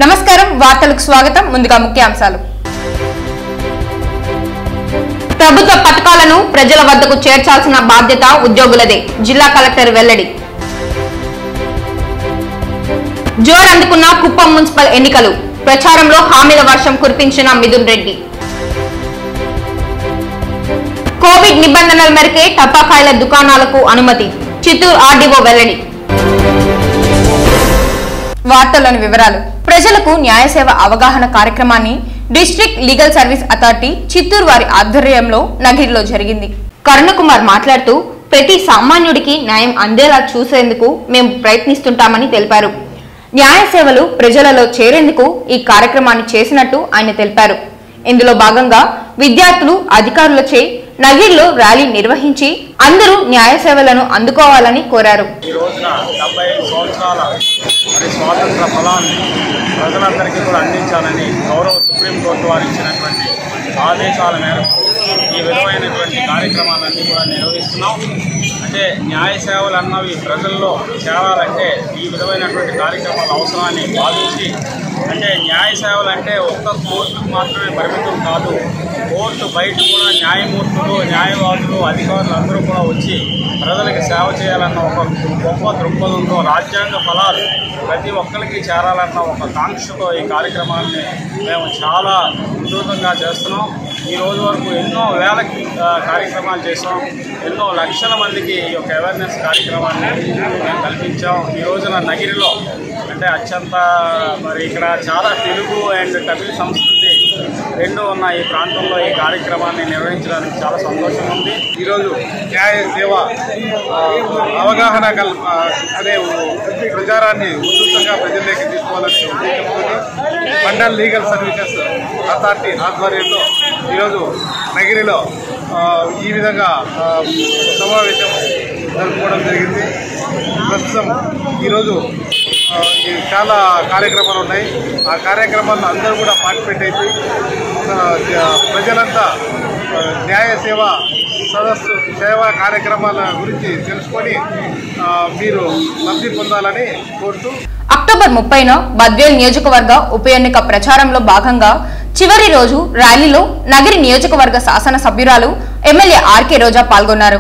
నమస్కారం వార్తలకు స్వాగతం ముందుగా ముఖ్యాంశాలు ప్రభుత్వ పథకాలను ప్రజల వద్దకు చేర్చాల్సిన బాధ్యత ఉద్యోగులదే జిల్లా కలెక్టర్ వెల్లడి జోర్ అందుకున్న కుప్పం మున్సిపల్ ఎన్నికలు ప్రచారంలో హామీల వర్షం కురిపించిన మిథున్ రెడ్డి కోవిడ్ నిబంధనల మేరకే టపాకాయల దుకాణాలకు అనుమతి చిత్తూరు ఆర్డీఓ వెల్లడి వార్తల్లోని వివరాలు ప్రజలకు న్యాయ సేవ అవగాహన కార్యక్రమాన్ని district legal service authority Chittoor వారి ఆధ్వర్యంలో నగిరిలో జరిగింది కరుణకుమార్ మాట్లాడుతూ ప్రతి సామాన్యుడికి న్యాయం అందేలా చూసేందుకు మేము ప్రయత్నిస్తుంటామని తెలిపారు న్యాయ సేవలు ప్రజలలో చేరేందుకు ఈ కార్యక్రమాన్ని చేసినట్టు ఆయన తెలిపారు ఇందులో భాగంగా విద్యార్థులు అధికారులచే నగిరిలో ర్యాలీ నిర్వహించి అందరూ న్యాయ సేవలను అందుకోవాలని కోరారు ఈ రోజున డెబ్బై ఐదు సంవత్సరాల మరి స్వాతంత్ర ఫలాన్ని ప్రజలందరికీ కూడా అందించాలని గౌరవ సుప్రీంకోర్టు వారు ఇచ్చినటువంటి ఆదేశాల మేరకు ఈ విధమైనటువంటి కార్యక్రమాలన్నీ కూడా నిర్వహిస్తున్నాం అంటే న్యాయ సేవలు అన్నవి ప్రజల్లో చేరాలంటే ఈ విధమైనటువంటి కార్యక్రమాల అవసరాన్ని భావించి అంటే న్యాయ సేవలు అంటే ఒక్క కోర్టుకు మాత్రమే పరిమితం కాదు కోర్టు బయట కూడా న్యాయమూర్తులు న్యాయవాదులు అధికారులు అందరూ కూడా వచ్చి ప్రజలకు సేవ చేయాలన్న ఒక గొప్ప దృక్పథంతో రాజ్యాంగ ఫలాలు ప్రతి ఒక్కరికి చేరాలన్న ఒక కాంక్షతో ఈ కార్యక్రమాన్ని మేము చాలా విస్తృతంగా చేస్తున్నాం ఈ రోజు వరకు ఎన్నో వేల ఆ, కార్యక్రమాలు చేసాం ఎన్నో లక్షల మందికి ఈ యొక్క అవేర్నెస్ కార్యక్రమాన్ని మేము కల్పించాం ఈ రోజున నగిరిలో అంటే అత్యంత మరి ఇక్కడ చాలా తెలుగు అండ్ తమిళ సంస్కృతి రెండు ఉన్న ఈ ప్రాంతంలో ఈ కార్యక్రమాన్ని నిర్వహించడానికి చాలా సంతోషంగా ఉంది ఈరోజు న్యాయ సేవ ఆ, అవగాహన కల్ ఆ, అనే ప్రచారాన్ని ఉధృతంగా ప్రజల్లోకి తీసుకోవాలని ఉద్దేశంతో మండల్ లీగల్ సర్వీసెస్ అథారిటీ ఆధ్వర్యంలో ఈరోజు నగిరిలో ఆ, ఈ విధంగా ఆ, సమావేశం జరుపుకోవడం జరిగింది ప్రస్తుతం ఈరోజు ఆ, ఈ చాలా కార్యక్రమాలు ఉన్నాయి ఆ కార్యక్రమాల్లో అందరూ కూడా పార్టిసిపేట్ అయిపోయి ఆ, జ- ప్రజలంతా ఆ, న్యాయ సేవ సదస్సు సేవా కార్యక్రమాల గురించి తెలుసుకొని ఆ, మీరు లబ్ధి పొందాలని కోరుతూ అక్టోబర్ ముప్పైన బద్వేల్ నియోజకవర్గ ఉప ఎన్నిక ప్రచారంలో భాగంగా చివరి రోజు ర్యాలీలో నగరి నియోజకవర్గ శాసన సభ్యురాలు ఎమ్మెల్యే ఆర్కే రోజా పాల్గొన్నారు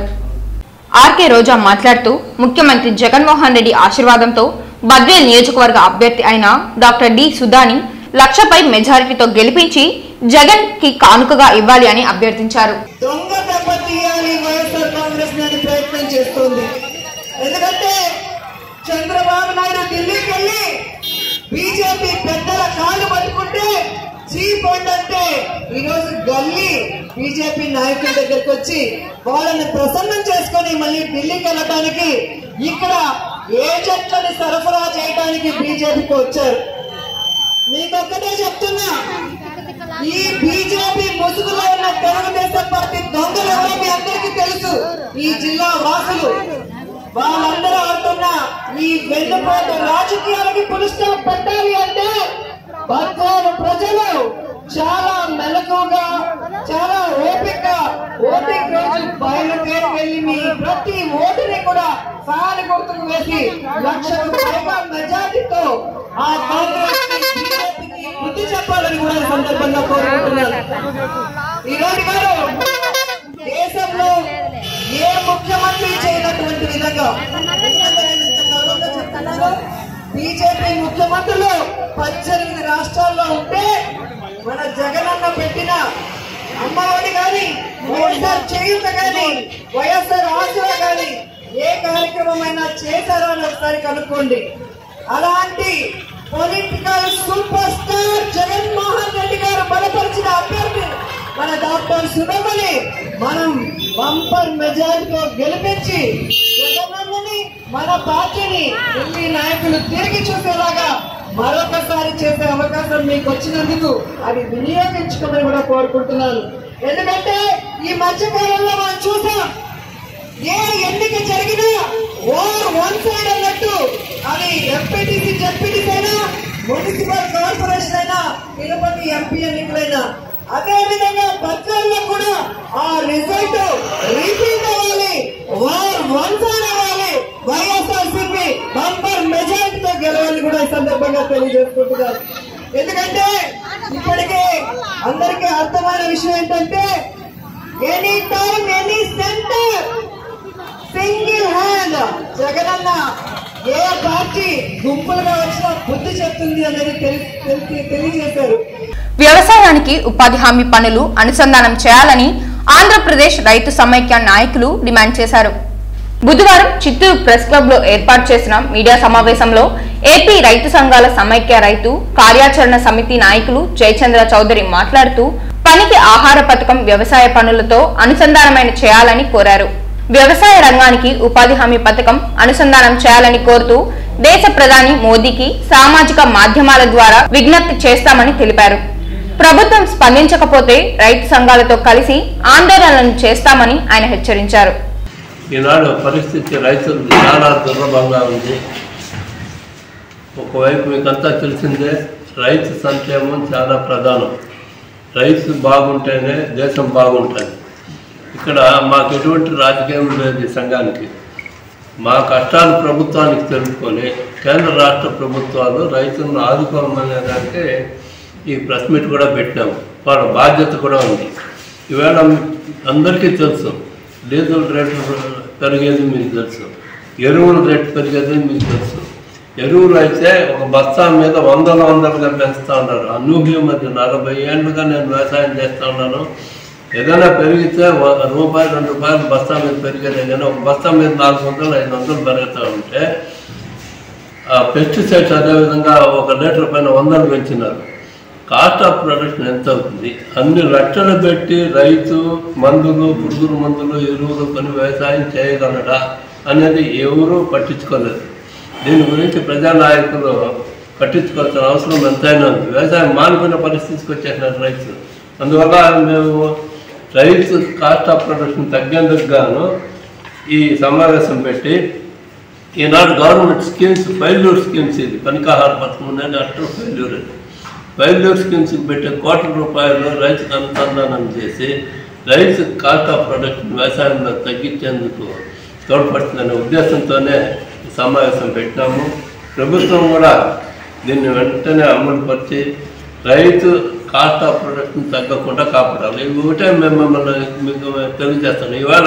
ఆర్కే రోజా మాట్లాడుతూ ముఖ్యమంత్రి జగన్మోహన్ రెడ్డి ఆశీర్వాదంతో బద్వేల్ నియోజకవర్గ అభ్యర్థి అయిన డాక్టర్ డి సుధాని లక్షపై మెజారిటీతో గెలిపించి జగన్ కి కానుకగా ఇవ్వాలి అని అభ్యర్థించారు దొంగ దెబ్బ తీయాలి వైఎస్ఆర్ కాంగ్రెస్ నాటి ప్రయత్నం చేస్తుంది ఎందుకంటే చంద్రబాబు నాయుడు ఢిల్లీకి వెళ్ళి బీజేపీ పెద్దల కాళ్ళు పట్టుకుంటే చీప్ అంటే ఈరోజు గల్లీ బీజేపీ నాయకుల దగ్గరికి వచ్చి వాళ్ళని ప్రసన్నం చేసుకొని మళ్ళీ ఢిల్లీకి వెళ్ళడానికి ఇక్కడ ఏజెంట్లని సరఫరా చేయడానికి బీజేపీకి వచ్చారు మీకొక్కటే చెప్తున్నా ఈ బీజేపీ ముసుగులో ఉన్న తెలుగుదేశం పార్టీ దొంగలు ఎవరో మీ అందరికీ తెలుసు ఈ జిల్లా వాసులు వాళ్ళందరూ ఆడుతున్న ఈ వెన్నుపోటు రాజకీయాలకి పురుషులు పెట్టాలి అంటే బద్వేలు ప్రజలు చాలా మెలకుగా చాలా ఓపిక ఓటింగ్ రోజు బయలుదేరి వెళ్ళి మీ ప్రతి ఓటుని కూడా ఫ్యాన్ గుర్తుకు వేసి లక్షకు పైగా మెజార్టీతో ఆ కాంగ్రెస్ బీజేపీకి బుద్ధి చెప్పాలని కూడా ఈ సందర్భంగా కోరుకుంటున్నాను ఈరోజు గారు దేశంలో ఏ ముఖ్యమంత్రి చేయనటువంటి విధంగా బీజేపీ ముఖ్యమంత్రులు పద్దెనిమిది రాష్ట్రాల్లో ఉంటే మన జగనన్న పెట్టిన అమ్మఒడి కానీ వైఎస్ఆర్ చేయూత కానీ వైఎస్ఆర్ ఆసరా కానీ ఏ కార్యక్రమం అయినా చేశారో అని ఒకసారి కనుక్కోండి అలాంటి political super star Jaganmohan Reddy garu బలపరిచిన అభ్యర్థి మన డాక్టర్ సుధమని మనం బంపర్ మెజారిటీతో గెలిపించి జగనన్నని మన పార్టీని ఢిల్లీ నాయకులు తిరిగి చూసేలాగా మరొకసారి చేసే అవకాశం మీకు వచ్చినందుకు అది వినియోగించుకోమని కూడా కోరుకుంటున్నాను ఎందుకంటే ఈ మధ్య కాలంలో మనం చూసాం ఏ ఎన్నిక జరిగినా ఓర్ వన్ సైడ్ అన్నట్టు అది ఎంపీటీసీ జడ్పీటీసీ అయినా మున్సిపల్ కార్పొరేషన్ అయినా తిరుపతి ఎంపీ ఎన్నికలైనా అదే విధంగా బద్వేల్లో కూడా ఆ రిజల్ట్ రిపీట్ అవ్వాలి వార్ వన్ సైడ్ అవ్వాలి వైఎస్ఆర్సీపీ బంపర్ మెజారిటీతో గెలవాలని కూడా ఈ సందర్భంగా తెలియజేసుకుంటున్నారు ఎందుకంటే ఇప్పటికే అందరికీ అర్థమైన విషయం ఏంటంటే any time any center single hand Jaganna ఏ పార్టీ గుంపులుగా వచ్చినా బుద్ధి చెప్తుంది అనేది తెలి- తెలి- తెలియజేశారు వ్యవసాయానికి ఉపాధి హామీ పనులు అనుసంధానం చేయాలని ఆంధ్రప్రదేశ్ రైతు సమైక్య నాయకులు డిమాండ్ చేశారు బుధవారం చిత్తూరు ప్రెస్ క్లబ్ లో ఏర్పాటు చేసిన మీడియా సమావేశంలో ఏపీ రైతు సంఘాల సమైక్య రైతు కార్యాచరణ సమితి నాయకులు జయచంద్ర చౌదరి మాట్లాడుతూ పనికి ఆహార పథకం వ్యవసాయ పనులతో అనుసంధానమైన చేయాలని కోరారు వ్యవసాయ రంగానికి ఉపాధి హామీ పథకం అనుసంధానం చేయాలని కోరుతూ దేశ ప్రధాని మోదీకి సామాజిక మాధ్యమాల ద్వారా విజ్ఞప్తి చేస్తామని తెలిపారు ప్రభుత్వం స్పందించకపోతే రైతు సంఘాలతో కలిసి ఆందోళనలు చేస్తామని ఆయన హెచ్చరించారు ఈనాడు పరిస్థితి రైతులు చాలా దుర్లభంగా ఉంది ఒకవైపు మీకంతా తెలిసిందే రైతు సంక్షేమం చాలా ప్రధానం రైతు బాగుంటేనే దేశం బాగుంటుంది ఇక్కడ మాకు ఎటువంటి రాజకీయం లేదు ఈ సంఘానికి మా కష్టాలు ప్రభుత్వానికి తెలుసుకొని కేంద్ర రాష్ట్ర ప్రభుత్వాలు రైతులను ఆదుకోమనే దానికి ఈ ప్రెస్ మీట్ కూడా పెట్టినాము వాళ్ళ బాధ్యత కూడా ఉంది ఈవేళ అందరికీ తెలుసు డీజిల్ రేటు పెరిగేది మీకు తెలుసు ఎరువుల రేటు పెరిగేది మీకు తెలుసు ఎరువులు అయితే ఒక బస్తా మీద వందల వందలుగా పెంచుతా ఉన్నారు అనూహ్యం అది నలభై ఏళ్ళుగా నేను వ్యవసాయం చేస్తా ఉన్నాను ఏదైనా పెరిగితే ఒక రూపాయి రెండు రూపాయలు బస్తా మీద పెరిగేదే కానీ ఒక బస్తా మీద నాలుగు వందలు ఐదు వందలు పెరుగుతూ ఉంటే ఆ పెస్టిసైడ్స్ అదేవిధంగా ఒక లీటర్ పైన వందలు పెంచినారు కాస్ట్ ఆఫ్ ప్రొడక్షన్ ఎంత అవుతుంది అన్ని లక్షలు పెట్టి రైతు మందులు పురుగుల మందులు ఎరువులు కొని వ్యవసాయం చేయగలడా అనేది ఎవరూ పట్టించుకోలేదు దీని గురించి ప్రజానాయకులు పట్టించుకోవాల్సిన అవసరం ఎంతైనా ఉంది వ్యవసాయం మానుకునే పరిస్థితికి వచ్చేసినారు రైతులు అందువల్ల మేము రైతు కాస్ట్ ఆఫ్ ప్రొడక్షన్ తగ్గేందుకు గాను ఈ సమావేశం పెట్టి ఈనాడు గవర్నమెంట్ స్కీమ్స్ ఫెయిల్యూర్ స్కీమ్స్ ఇది పనికాహార పథకం అనేది అట్టర్ ఫెయిల్యూర్ అది ఫెయిల్యూర్ స్కీమ్స్కి పెట్టే కోట్ల రూపాయలు రైతుకు అనుసంధానం చేసి రైతు కాస్ట్ ఆఫ్ ప్రొడక్షన్ వ్యవసాయంలో తగ్గించేందుకు తోడ్పడుతుందనే ఉద్దేశంతోనే ఈ సమావేశం పెట్టినాము ప్రభుత్వం కూడా దీన్ని వెంటనే అమలుపరిచి రైతు కాస్ట్ ఆఫ్ ప్రొడక్షన్ తగ్గకుండా కాపాడాలి ఇవి ఒకటే మేము మిమ్మల్ని మీకు తెలియజేస్తాను ఇవాళ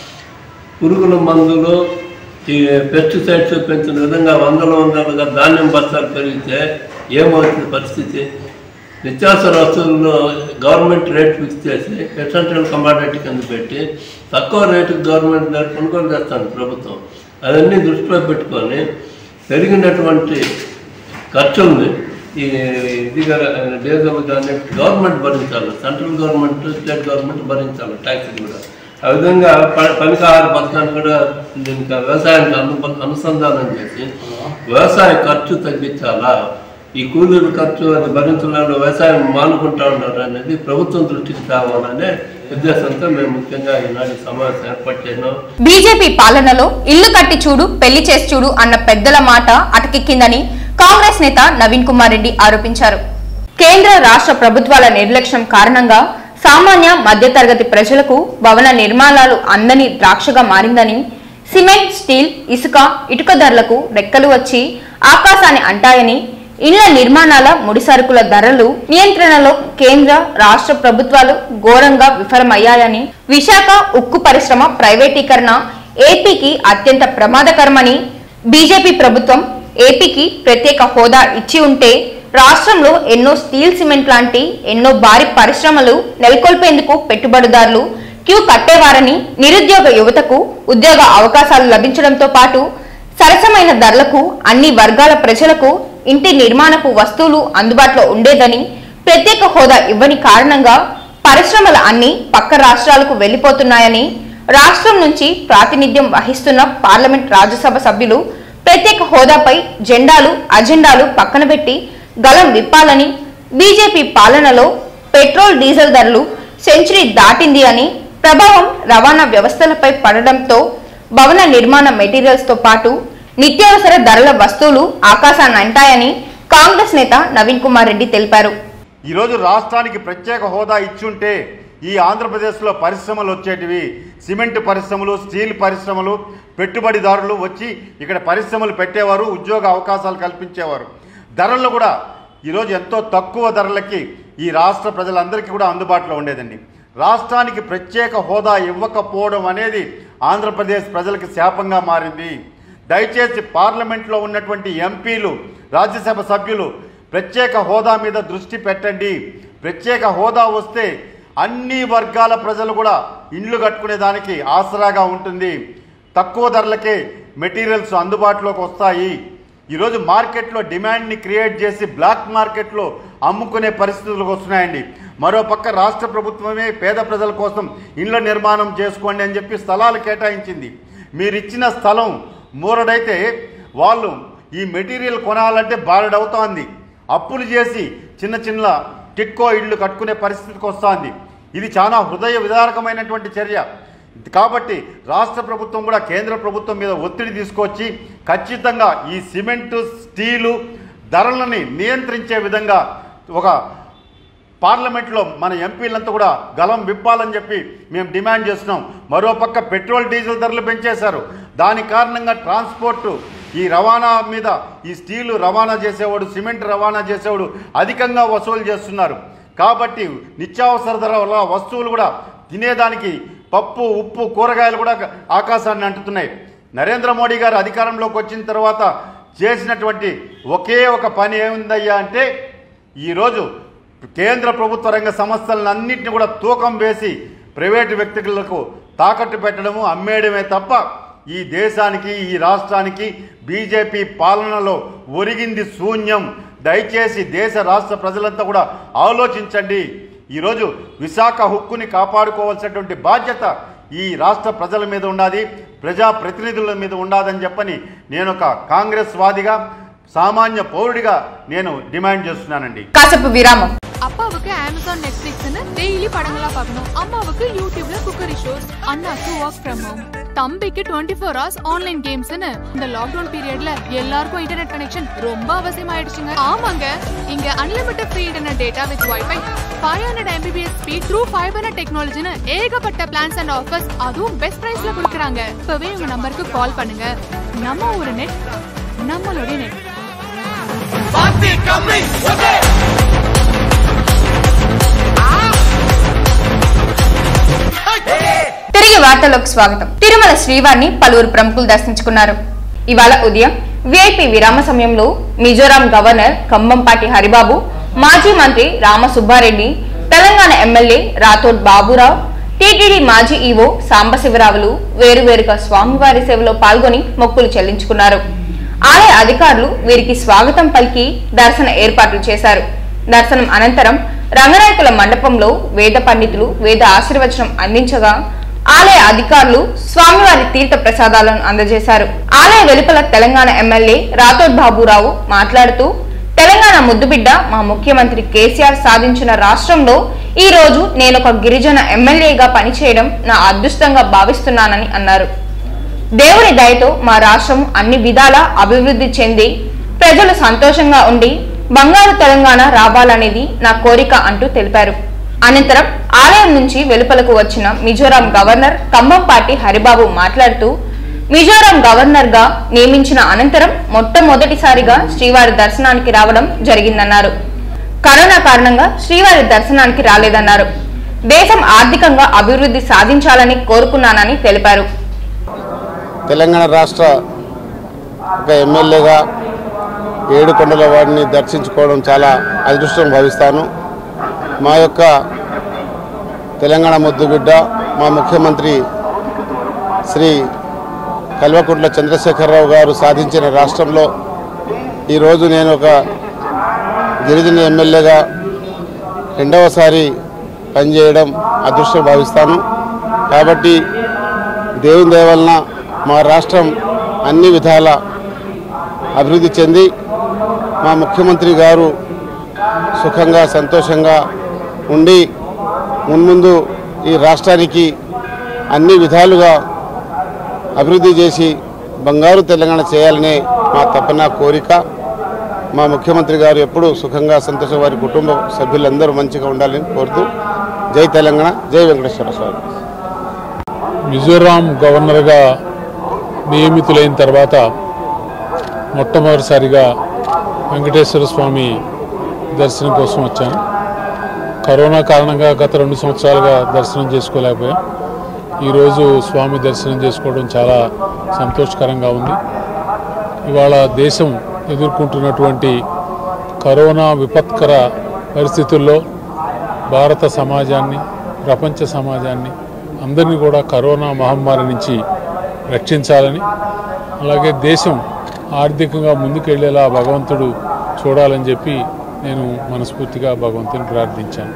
పురుగుల మందులు ఈ పెస్టిసైడ్స్ పెంచిన విధంగా వందల వందలుగా ధాన్యం బస్తాలు పెరిగితే ఏమవుతుంది పరిస్థితి నిత్యావసర వస్తువుల్లో గవర్నమెంట్ రేట్ ఫిక్స్ చేసి ఎసెన్షియల్ కమాడిటీ కింద పెట్టి తక్కువ రేటుకి గవర్నమెంట్ రేట్ కొనుగోలు చేస్తాను ప్రభుత్వం అవన్నీ దృష్టిలో పెట్టుకొని పెరిగినటువంటి ఖర్చుల్ని ఈ ఇది డీజిల్ కానీ గవర్నమెంట్ భరించాలి సెంట్రల్ గవర్నమెంట్ స్టేట్ గవర్నమెంట్ భరించాలి ట్యాక్స్ కూడా ఆ విధంగా ప- పనికాహార పథకాన్ని కూడా దీనికి వ్యవసాయానికి అను అనుసంధానం చేసి వ్యవసాయ ఖర్చు తగ్గించాలా ఈ కూలీల ఖర్చు అది భరించడంలో వ్యవసాయం మానుకుంటా ఉన్నారు అనేది ప్రభుత్వం దృష్టికి తేవాలనే ఉద్దేశంతో మేము ముఖ్యంగా ఈనాడు ఈ సమావేశం ఏర్పాటు చేసినాం బీజేపీ పాలనలో ఇల్లు కట్టి చూడు పెళ్లి చేసి చూడు అన్న పెద్దల మాట అటకెక్కిందని కాంగ్రెస్ నేత నవీన్ కుమార్ రెడ్డి ఆరోపించారు కేంద్ర రాష్ట్ర ప్రభుత్వాల నిర్లక్ష్యం కారణంగా సామాన్య మధ్యతరగతి ప్రజలకు భవన నిర్మాణాలు అందని ద్రాక్షగా మారిందని సిమెంట్ స్టీల్ ఇసుక ఇటుక ధరలకు రెక్కలు వచ్చి ఆకాశాన్ని అంటాయని ఇళ్ల నిర్మాణాల ముడిసరుకుల ధరలు నియంత్రణలో కేంద్ర రాష్ట్ర ప్రభుత్వాలు ఘోరంగా విఫలమయ్యాయని విశాఖ ఉక్కు పరిశ్రమ ప్రైవేటీకరణ ఏపీకి అత్యంత ప్రమాదకరమని బీజేపీ ప్రభుత్వం ఏపీకి ప్రత్యేక హోదా ఇచ్చి ఉంటే రాష్ట్రంలో ఎన్నో స్టీల్ సిమెంట్ లాంటి ఎన్నో భారీ పరిశ్రమలు నెలకొల్పేందుకు పెట్టుబడిదారులు క్యూ కట్టేవారని నిరుద్యోగ యువతకు ఉద్యోగ అవకాశాలు లభించడంతో పాటు సరసమైన ధరలకు అన్ని వర్గాల ప్రజలకు ఇంటి నిర్మాణపు వస్తువులు అందుబాటులో ఉండేదని ప్రత్యేక హోదా ఇవ్వని కారణంగా పరిశ్రమలు అన్ని పక్క రాష్ట్రాలకు వెళ్లిపోతున్నాయని రాష్ట్రం నుంచి ప్రాతినిధ్యం వహిస్తున్న పార్లమెంట్ రాజ్యసభ సభ్యులు ప్రత్యేక హోదాపై జెండాలు అజెండాలు పక్కన పెట్టి గలం విప్పాలని బీజేపీ పాలనలో పెట్రోల్ డీజిల్ ధరలు సెంచరీ దాటింది అని ప్రభావం రవాణా వ్యవస్థలపై పడడంతో భవన నిర్మాణ మెటీరియల్స్ తో పాటు నిత్యావసర ధరల వస్తువులు ఆకాశాన్ని అంటాయని కాంగ్రెస్ నేత నవీన్ కుమార్ రెడ్డి తెలిపారు ఈరోజు రాష్ట్రానికి ప్రత్యేక హోదా ఇచ్చుంటే ఈ ఆంధ్రప్రదేశ్లో పరిశ్రమలు వచ్చేటివి సిమెంట్ పరిశ్రమలు స్టీల్ పరిశ్రమలు పెట్టుబడిదారులు వచ్చి ఇక్కడ పరిశ్రమలు పెట్టేవారు ఉద్యోగ అవకాశాలు కల్పించేవారు ధరలు కూడా ఈరోజు ఎంతో తక్కువ ధరలకి ఈ రాష్ట్ర ప్రజలందరికీ కూడా అందుబాటులో ఉండేదండి రాష్ట్రానికి ప్రత్యేక హోదా ఇవ్వకపోవడం అనేది ఆంధ్రప్రదేశ్ ప్రజలకు శాపంగా మారింది దయచేసి పార్లమెంట్లో ఉన్నటువంటి ఎంపీలు రాజ్యసభ సభ్యులు ప్రత్యేక హోదా మీద దృష్టి పెట్టండి ప్రత్యేక హోదా వస్తే అన్ని వర్గాల ప్రజలు కూడా ఇండ్లు కట్టుకునే దానికి ఆసరాగా ఉంటుంది తక్కువ ధరలకే మెటీరియల్స్ అందుబాటులోకి వస్తాయి ఈరోజు మార్కెట్లో డిమాండ్ని క్రియేట్ చేసి బ్లాక్ మార్కెట్లో అమ్ముకునే పరిస్థితులకు వస్తున్నాయండి మరోపక్క రాష్ట్ర ప్రభుత్వమే పేద ప్రజల కోసం ఇళ్ల నిర్మాణం చేసుకోండి అని చెప్పి స్థలాలు కేటాయించింది మీరు ఇచ్చిన స్థలం మూరడైతే వాళ్ళు ఈ మెటీరియల్ కొనాలంటే బారడవుతోంది అప్పులు చేసి చిన్న చిన్న టిక్కో ఇళ్ళు కట్టుకునే పరిస్థితికి వస్తోంది ఇది చాలా హృదయ విదారకమైనటువంటి చర్య కాబట్టి రాష్ట్ర ప్రభుత్వం కూడా కేంద్ర ప్రభుత్వం మీద ఒత్తిడి తీసుకొచ్చి ఖచ్చితంగా ఈ సిమెంటు స్టీలు ధరలని నియంత్రించే విధంగా ఒక పార్లమెంట్లో మన ఎంపీలంతా కూడా గలం విప్పాలని చెప్పి మేము డిమాండ్ చేస్తున్నాం మరోపక్క పెట్రోల్ డీజిల్ ధరలు పెంచేశారు దాని కారణంగా ట్రాన్స్పోర్టు ఈ రవాణా మీద ఈ స్టీలు రవాణా చేసేవాడు సిమెంట్ రవాణా చేసేవాడు అధికంగా వసూలు చేస్తున్నారు కాబట్టి నిత్యావసర ధరల వస్తువులు కూడా తినేదానికి పప్పు ఉప్పు కూరగాయలు కూడా ఆకాశాన్ని అంటుతున్నాయి నరేంద్ర మోడీ గారు అధికారంలోకి వచ్చిన తర్వాత చేసినటువంటి ఒకే ఒక పని ఏముందయ్యా అంటే ఈరోజు కేంద్ర ప్రభుత్వ రంగ సంస్థలన్నింటినీ కూడా తూకం వేసి ప్రైవేటు వ్యక్తులకు తాకట్టు పెట్టడము అమ్మేయడమే తప్ప ఈ దేశానికి ఈ రాష్ట్రానికి బీజేపీ పాలనలో ఒరిగింది శూన్యం దయచేసి దేశ రాష్ట్ర ప్రజలంతా కూడా ఆలోచించండి ఈరోజు విశాఖ హుక్కుని కాపాడుకోవాల్సినటువంటి బాధ్యత ఈ రాష్ట్ర ప్రజల మీద ఉన్నది ప్రజా ప్రతినిధుల మీద ఉండదని చెప్పని నేను ఒక కాంగ్రెస్ వాదిగా సామాన్య పౌరుడిగా నేను డిమాండ్ చేస్తున్నానండి కాసేపు விராமம் அப்பாவுக்கு அமேசான் நெட்ஃபிளிக்ஸ்னு டெய்லி படங்களா பார்க்கணும் அம்மாவுக்கு யூடியூப்ல குக்கரி ஷோஸ் அண்ணாக்கு ஒர்க் ஃப்ரம் ஹோம் தம்பிக்கு டுவெண்ட்டி ஃபோர் ஹவர்ஸ் ஆன்லைன் கேம்ஸ்னு இந்த லாக்டவுன் பீரியட்ல எல்லாருக்கும் இன்டர்நெட் கனெக்ஷன் ரொம்ப அவசியமாயிடுச்சுங்க ஆமாங்க இங்க unlimited free internet data with wifi five hundred Mbps speed through fiber டெக்னாலஜின்னு ஏகப்பட்ட பிளான்ஸ் அண்ட் ஆஃபர்ஸ் அதுவும் பெஸ்ட் பிரைஸ்ல கொடுக்குறாங்க இப்பவே உங்க நம்பருக்கு கால் பண்ணுங்க நம்ம ஒரு நெட் நம்மளுடைய நெட் తిరిగి వార్తల్లోకి స్వాగతం తిరుమల శ్రీవారిని పలువురు ప్రముఖులు దర్శించుకున్నారు ఇవాళ ఉదయం విఐపి విరామ సమయంలో మిజోరాం గవర్నర్ కంబంపాటి హరిబాబు మాజీ మంత్రి రామ సుబ్బారెడ్డి తెలంగాణ ఎమ్మెల్యే రాథోడ్ బాబురావు టీటీడీ మాజీ ఈవో సాంబశివరావులు వేరువేరుగా స్వామివారి సేవలో పాల్గొని మొక్కులు చెల్లించుకున్నారు ఆలయ అధికారులు వీరికి స్వాగతం పలికి దర్శన ఏర్పాట్లు చేశారు దర్శనం అనంతరం రంగనాయకుల మండపంలో వేద పండితులు వేద ఆశీర్వచనం అందించగా ఆలయ అధికారులు స్వామివారి తీర్థ ప్రసాదాలను అందజేశారు ఆలయ వెలుపల తెలంగాణ ఎమ్మెల్యే రాథోడ్ బాబురావు మాట్లాడుతూ తెలంగాణ ముద్దుబిడ్డ మా ముఖ్యమంత్రి కేసీఆర్ సాధించిన రాష్ట్రంలో ఈ రోజు నేనొక గిరిజన ఎమ్మెల్యేగా పనిచేయడం నా అదృష్టంగా భావిస్తున్నానని అన్నారు దేవుని దయతో మా రాష్ట్రం అన్ని విధాలా అభివృద్ధి చెంది ప్రజలు సంతోషంగా ఉండి బంగారు తెలంగాణ రావాలనేది నా కోరిక అంటూ తెలిపారు అనంతరం ఆలయం నుంచి వెలుపలకు వచ్చిన మిజోరాం గవర్నర్ కంబంపాటి హరిబాబు మాట్లాడుతూ మిజోరాం గవర్నర్ గా నియమించిన అనంతరం మొట్టమొదటిసారిగా శ్రీవారి దర్శనానికి రావడం జరిగిందన్నారు కరోనా కారణంగా శ్రీవారి దర్శనానికి రాలేదన్నారు దేశం ఆర్థికంగా అభివృద్ధి సాధించాలని కోరుకున్నానని తెలిపారు తెలంగాణ రాష్ట్ర ఒక ఎమ్మెల్యేగా ఏడు కొండల వాడిని దర్శించుకోవడం చాలా అదృష్టం భావిస్తాను మా యొక్క తెలంగాణ ముద్దుబిడ్డ మా ముఖ్యమంత్రి శ్రీ కల్వకుంట్ల చంద్రశేఖరరావు గారు సాధించిన రాష్ట్రంలో ఈరోజు నేను ఒక గిరిజన ఎమ్మెల్యేగా రెండవసారి పనిచేయడం అదృష్టం భావిస్తాను కాబట్టి దేవుని దయ వలన మా రాష్ట్రం అన్ని విధాల అభివృద్ధి చెంది మా ముఖ్యమంత్రి గారు సుఖంగా సంతోషంగా ఉండి మున్ముందు ఈ రాష్ట్రానికి అన్ని విధాలుగా అభివృద్ధి చేసి బంగారు తెలంగాణ చేయాలనే మా తపన కోరిక మా ముఖ్యమంత్రి గారు ఎప్పుడూ సుఖంగా సంతోష వారి కుటుంబ సభ్యులందరూ మంచిగా ఉండాలని కోరుతూ జై తెలంగాణ జై వెంకటేశ్వర స్వామి మిజోరాం గవర్నర్గా నియమితులైన తర్వాత మొట్టమొదటిసారిగా వెంకటేశ్వర స్వామి దర్శనం కోసం వచ్చాను కరోనా కారణంగా గత రెండు సంవత్సరాలుగా దర్శనం చేసుకోలేకపోయాం ఈరోజు స్వామి దర్శనం చేసుకోవడం చాలా సంతోషకరంగా ఉంది ఇవాళ దేశం ఎదుర్కొంటున్నటువంటి కరోనా విపత్కర పరిస్థితుల్లో భారత సమాజాన్ని ప్రపంచ సమాజాన్ని అందరినీ కూడా కరోనా మహమ్మారి నుంచి రక్షించాలని అలాగే దేశం ఆర్థికంగా ముందుకెళ్లేలా భగవంతుడు చూడాలని చెప్పి నేను మనస్ఫూర్తిగా భగవంతుని ప్రార్థించాను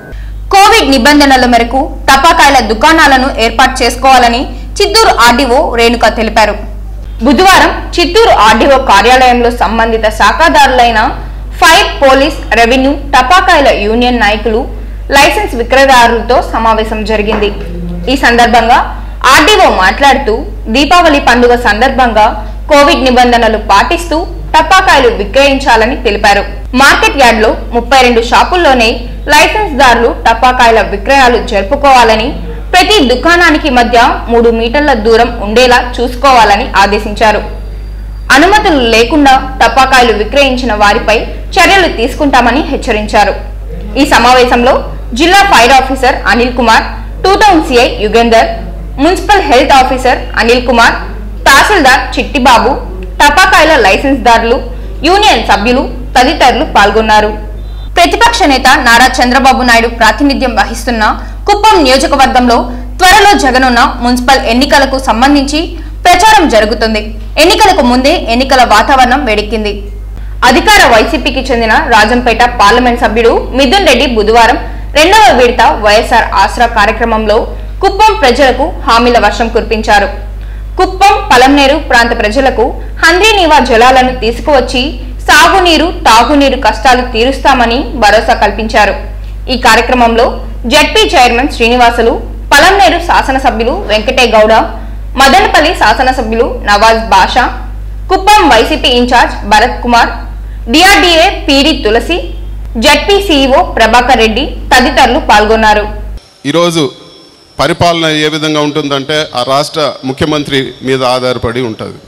కోవిడ్ నిబంధనల మేరకు టపాకాయల దుకాణాలను ఏర్పాటు చేసుకోవాలని చిత్తూరు ఆర్డీఓ రేణుక తెలిపారు బుధవారం చిత్తూరు ఆర్డీఓ కార్యాలయంలో సంబంధిత శాఖాదారులైన ఫైర్ పోలీస్ రెవెన్యూ టపాకాయల యూనియన్ నాయకులు లైసెన్స్ విక్రయదారులతో సమావేశం జరిగింది ఈ సందర్భంగా ఆర్డీఓ మాట్లాడుతూ దీపావళి పండుగ సందర్భంగా కోవిడ్ నిబంధనలు పాటిస్తూ టపాకాయలు విక్రయించాలని తెలిపారు మార్కెట్ యార్డ్లో ముప్పై రెండు షాపుల్లోనే లైసెన్స్ దారులు టపాకాయల విక్రయాలు జరుపుకోవాలని ప్రతి దుకాణానికి మధ్య మూడు మీటర్ల దూరం ఉండేలా చూసుకోవాలని ఆదేశించారు అనుమతులు లేకుండా టపాకాయలు విక్రయించిన వారిపై చర్యలు తీసుకుంటామని హెచ్చరించారు ఈ సమావేశంలో జిల్లా fire officer Anil Kumar two town CI Yugender municipal health officer Anil Kumar తహసీల్దార్ చిట్టిబాబు టపాకాయల లైసెన్స్ దారులు యూనియన్ సభ్యులు తదితరులు పాల్గొన్నారు ప్రతిపక్ష నేత నారా చంద్రబాబు నాయుడు ప్రాతినిధ్యం వహిస్తున్న కుప్పం నియోజకవర్గంలో త్వరలో జగనున్న మున్సిపల్ ఎన్నికలకు సంబంధించి ప్రచారం జరుగుతుంది ఎన్నికలకు ముందే ఎన్నికల వాతావరణం వేడెక్కింది అధికార వైసీపీకి చెందిన రాజంపేట పార్లమెంట్ సభ్యుడు మిథున్ రెడ్డి బుధవారం రెండవ విడత వైఎస్ఆర్ ఆసరా కార్యక్రమంలో కుప్పం ప్రజలకు హామీల వర్షం కురిపించారు కుప్పం పలంనేరు ప్రాంత ప్రజలకు హంద్రీనీవా జలాలను తీసుకువచ్చి సాగునీరు తాగునీరు కష్టాలు తీరుస్తామని భరోసా కల్పించారు ఈ కార్యక్రమంలో జడ్పీ చైర్మన్ శ్రీనివాసులు పలంనేరు శాసనసభ్యులు వెంకటే గౌడ మదనపల్లి శాసనసభ్యులు Nawaz Basha Kuppam YCP incharge Bharath Kumar DRDA PD Tulasi ZP CEO Prabhakar Reddy తదితరులు పాల్గొన్నారు ఈరోజు పరిపాలన ఏ విధంగా ఉంటుందంటే ఆ రాష్ట్ర ముఖ్యమంత్రి మీద ఆధారపడి ఉంటుంది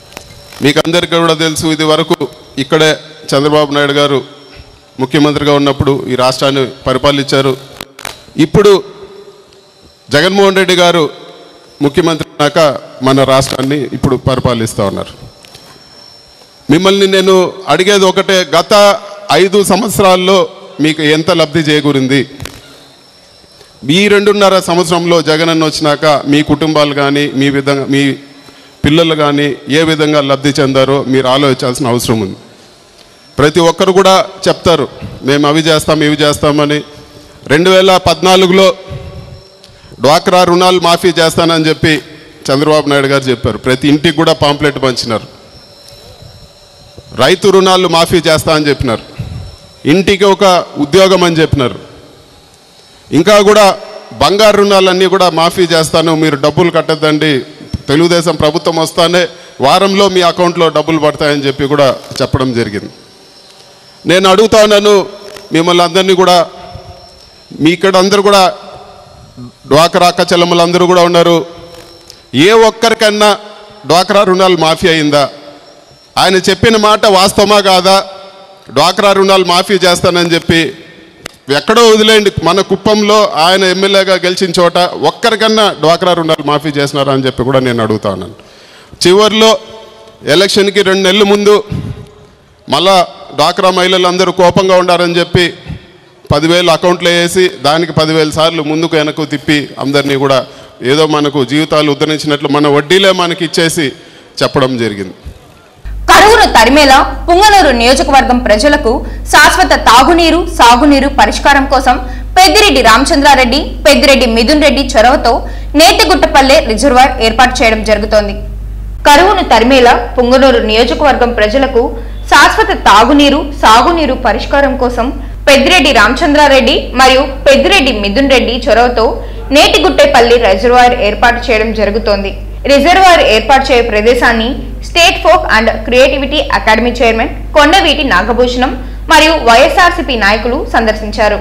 మీకు అందరికీ కూడా తెలుసు ఇది వరకు ఇక్కడే చంద్రబాబు నాయుడు గారు ముఖ్యమంత్రిగా ఉన్నప్పుడు ఈ రాష్ట్రాన్ని పరిపాలించారు ఇప్పుడు జగన్మోహన్ రెడ్డి గారు ముఖ్యమంత్రి అన్నాక మన రాష్ట్రాన్ని ఇప్పుడు పరిపాలిస్తూ ఉన్నారు మిమ్మల్ని నేను అడిగేది ఒకటే గత ఐదు సంవత్సరాల్లో మీకు ఎంత లబ్ధి చేకూరింది ఈ రెండున్నర సంవత్సరంలో జగనన్న వచ్చినాక మీ కుటుంబాలు కానీ మీ విధంగా మీ పిల్లలు కానీ ఏ విధంగా లబ్ధి చెందారో మీరు ఆలోచించాల్సిన అవసరం ఉంది ప్రతి ఒక్కరు కూడా చెప్తారు మేము అవి చేస్తాం ఇవి చేస్తామని రెండు వేల పద్నాలుగులో డ్వాక్రా రుణాలు మాఫీ చేస్తానని చెప్పి చంద్రబాబు నాయుడు గారు చెప్పారు ప్రతి ఇంటికి కూడా పాంప్లెట్ పంచినారు రైతు రుణాలు మాఫీ చేస్తా అని చెప్పినారు ఇంటికి ఒక ఉద్యోగం అని చెప్పినారు ఇంకా కూడా బంగారు రుణాలన్నీ కూడా మాఫీ చేస్తాను మీరు డబ్బులు కట్టద్దండి తెలుగుదేశం ప్రభుత్వం వస్తానే వారంలో మీ అకౌంట్లో డబ్బులు పడతాయని చెప్పి కూడా చెప్పడం జరిగింది నేను అడుగుతా ఉన్నాను మిమ్మల్ని అందరినీ కూడా మీ ఇక్కడ అందరూ కూడా డ్వాక్రా అక్క చెల్లెమ్మలందరూ కూడా ఉన్నారు ఏ ఒక్కరికన్నా డ్వాక్రా రుణాలు మాఫీ అయిందా ఆయన చెప్పిన మాట వాస్తవమా కాదా డ్వాక్రా రుణాలు మాఫీ చేస్తానని చెప్పి ఎక్కడో వదిలేండి మన కుప్పంలో ఆయన ఎమ్మెల్యేగా గెలిచిన చోట ఒక్కరికన్నా డ్వాక్రా రుణాలు మాఫీ చేసినారా అని చెప్పి కూడా నేను అడుగుతా ఉన్నాను చివరిలో ఎలక్షన్కి రెండు నెలల ముందు మళ్ళా డ్వాక్రా మహిళలు అందరూ కోపంగా ఉండారని చెప్పి పదివేలు అకౌంట్లో వేసి దానికి పదివేల సార్లు ముందుకు వెనక్కు తిప్పి అందరినీ కూడా ఏదో మనకు జీవితాలు ఉద్ధరించినట్లు మన వడ్డీలే మనకి ఇచ్చేసి చెప్పడం జరిగింది కరువును తరిమేలా పుంగనూరు నియోజకవర్గం ప్రజలకు శాశ్వత తాగునీరు సాగునీరు పరిష్కారం కోసం పెద్దిరెడ్డి రామచంద్రారెడ్డి పెద్దిరెడ్డి మిథున్ రెడ్డి చొరవతో నేతిగుట్టపల్లె రిజర్వాయర్ ఏర్పాటు చేయడం జరుగుతోంది కరువును తరిమేలా పుంగనూరు నియోజకవర్గం ప్రజలకు శాశ్వత తాగునీరు సాగునీరు పరిష్కారం కోసం పెద్దిరెడ్డి రామచంద్రారెడ్డి మరియు పెద్దిరెడ్డి మిథున్ రెడ్డి చొరవతో నేటిగుట్టేపల్లి రిజర్వాయర్ ఏర్పాటు చేయడం జరుగుతోంది రిజర్వాయర్ ఏర్పాటు చేయే ప్రదేశాన్ని state folk and creativity academy chairman Kondaveeti Nagabhushanam మరియు వైఎస్ఆర్సీపీ నాయకులు సందర్శించారు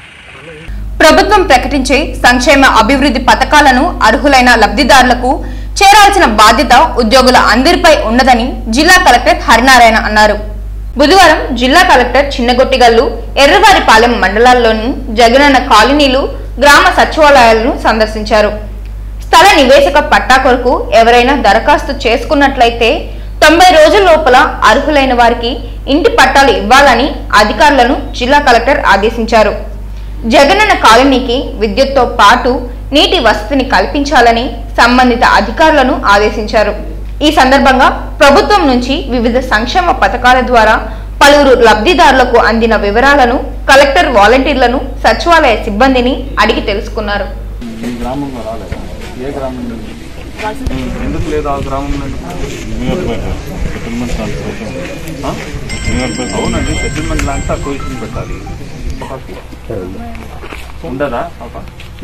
ప్రభుత్వం ప్రకటించే సంక్షేమ అభివృద్ధి పథకాలను అర్హులైన లబ్ధిదారులకు చేరాల్సిన బాధ్యత ఉద్యోగుల అందరిపై ఉన్నదని జిల్లా కలెక్టర్ హరినారాయణ అన్నారు బుధవారం జిల్లా కలెక్టర్ చిన్నగొట్టిగల్లు ఎర్రవారిపాలెం మండలాల్లోని జగనన్న కాలనీలు గ్రామ సచివాలయాలను సందర్శించారు స్థల నివేశక పట్టా కొరకు ఎవరైనా దరఖాస్తు చేసుకున్నట్లయితే తొంభై రోజుల లోపల అర్హులైన వారికి ఇంటి పట్టాలు ఇవ్వాలని అధికారులను జిల్లా కలెక్టర్ ఆదేశించారు జగనన్న కాలనీకి విద్యుత్తో పాటు నీటి వసతిని కల్పించాలని సంబంధిత అధికారులను ఆదేశించారు ఈ సందర్భంగా ప్రభుత్వం నుంచి వివిధ సంక్షేమ పథకాల ద్వారా పలువురు లబ్ధిదారులకు అందిన వివరాలను కలెక్టర్ వాలంటీర్లను సచివాలయ సిబ్బందిని అడిగి తెలుసుకున్నారు ఈ గ్రామంలో రాలేదా ఏ గ్రామం నుండి ఎందుకు లేదు ఆ గ్రామం నుండి అవునండి సెటిల్మెంట్ లాంటి అక్విజిషన్ పెట్టాలి ఉండదా పాప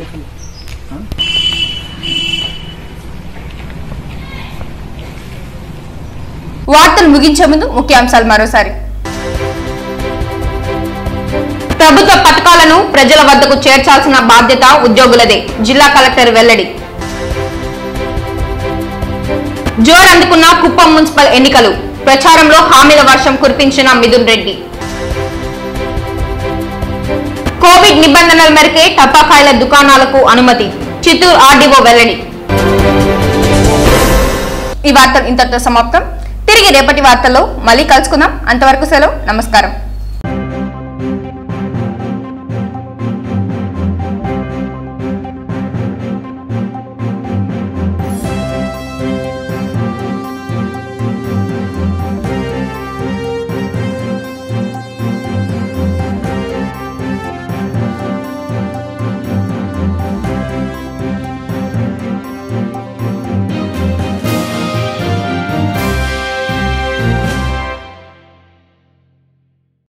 వార్తలు ముగించే ముందు ముఖ్యాంశాలు మరోసారి ప్రభుత్వ పథకాలను ప్రజల వద్దకు చేర్చాల్సిన బాధ్యత ఉద్యోగులదే జిల్లా కలెక్టర్ వెల్లడి జోరు అందుకున్న కుప్పం మున్సిపల్ ఎన్నికలు ప్రచారంలో హామీల వర్షం కురిపించిన మిథున్ రెడ్డి కోవిడ్ నిబంధనల మేరకే టపాకాయల దుకాణాలకు అనుమతి చిత్తూరు ఆర్డీఓ వెల్లడి ఈ వార్తలు ఇంతటితో సమాప్తం తిరిగి రేపటి వార్తల్లో మళ్ళీ కలుసుకుందాం అంతవరకు సెలవు నమస్కారం